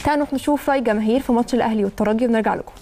تعالوا نروح نشوف راي جماهير في ماتش الاهلي والترجي ونرجع لكم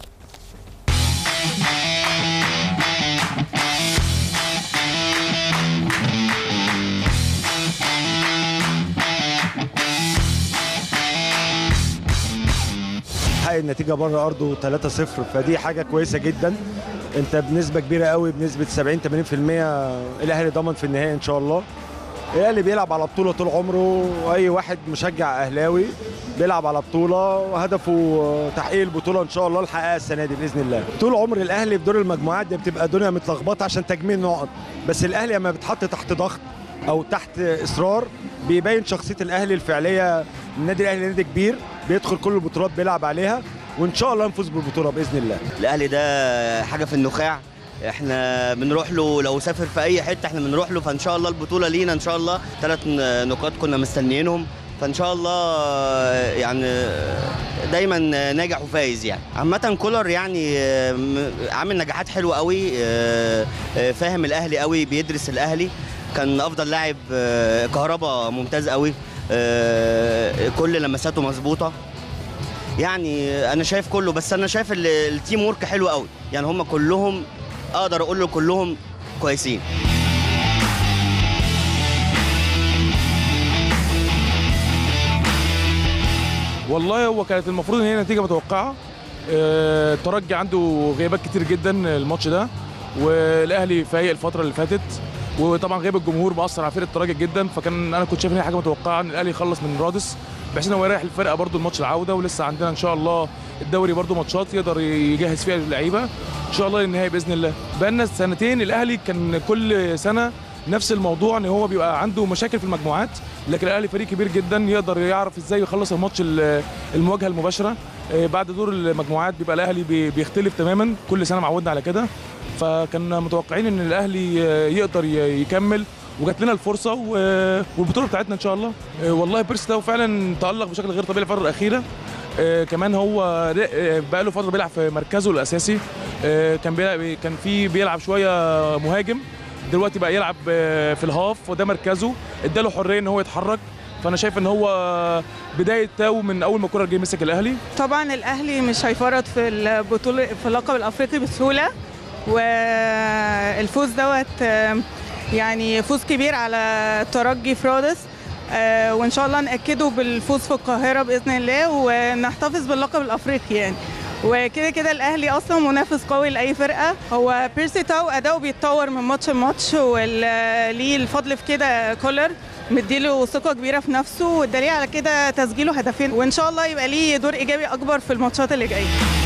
حقق النتيجه بره ارضه 3-0 فدي حاجه كويسه جدا انت بنسبه كبيره قوي بنسبه 70 80% الاهلي ضمن في النهايه ان شاء الله الاهلي بيلعب على بطوله طول عمره واي واحد مشجع اهلاوي بيلعب على بطوله وهدفه تحقيق البطوله ان شاء الله نحققها السنه دي باذن الله طول عمر الاهلي في دور المجموعات دي بتبقى دنيا متلخبطه عشان تجميع نقط بس الاهلي لما بيتحط تحت ضغط او تحت اصرار بيبين شخصيه الاهلي الفعليه النادي الاهلي نادي كبير بيدخل كل البطولات بيلعب عليها وان شاء الله نفوز بالبطوله باذن الله الاهلي ده حاجه في النخاع احنا بنروح له لو سافر في اي حته احنا بنروح له فان شاء الله البطوله لينا ان شاء الله ثلاث نقاط كنا مستنيينهم فان شاء الله يعني دايما ناجح وفايز يعني عامه كولر يعني عامل نجاحات حلوه قوي فاهم الاهلي قوي بيدرس الاهلي كان افضل لاعب كهربا ممتاز قوي كل لمساته مظبوطه يعني انا شايف كله بس انا شايف التيم ورك حلو قوي يعني هم كلهم اقدر اقول له كلهم كويسين والله هو كانت المفروض ان هي نتيجه متوقعه الترجي عنده غيابات كتير جدا الماتش ده والاهلي فايق الفتره اللي فاتت وطبعا غياب الجمهور مأثر على فرقه الترجي جدا فكان انا كنت شايف ان هي حاجه متوقعه ان الاهلي يخلص من رادس بحيث ان هو يريح الفرقه برده الماتش العوده ولسه عندنا ان شاء الله الدوري برده ماتشات يقدر يجهز فيها اللعيبه ان شاء الله للنهائي باذن الله بقالنا سنتين الاهلي كان كل سنه نفس الموضوع ان هو بيبقى عنده مشاكل في المجموعات لكن الاهلي فريق كبير جدا يقدر يعرف ازاي يخلص الماتش المواجهه المباشره بعد دور المجموعات بيبقى الاهلي بيختلف تماما كل سنه معودنا على كده فكان متوقعين ان الاهلي يقدر يكمل وجات لنا الفرصه والبطوله بتاعتنا ان شاء الله والله بيرس ده فعلا تالق بشكل غير طبيعي الفتره الاخيره كمان هو بقى له فتره بيلعب في مركزه الاساسي كان بيلعب كان في بيلعب شويه مهاجم دلوقتي بقى يلعب في الهاف وده مركزه اداله حريه ان هو يتحرك فانا شايف ان هو بدايه تاو من اول ما كولر جه مسك الاهلي طبعا الاهلي مش هيفرط في البطوله في اللقب الافريقي بسهوله والفوز دوت يعني فوز كبير على الترجي في رادس وان شاء الله ناكده بالفوز في القاهره باذن الله ونحتفظ باللقب الافريقي يعني وكده كده الاهلي اصلا منافس قوي لاي فرقه هو بيرسي تاو اداؤه بيتطور من ماتش لماتش وليه الفضل في كده كولر مديله ثقه كبيره في نفسه والدليل على كده تسجيله هدفين وان شاء الله يبقى ليه دور ايجابي اكبر في الماتشات اللي جايه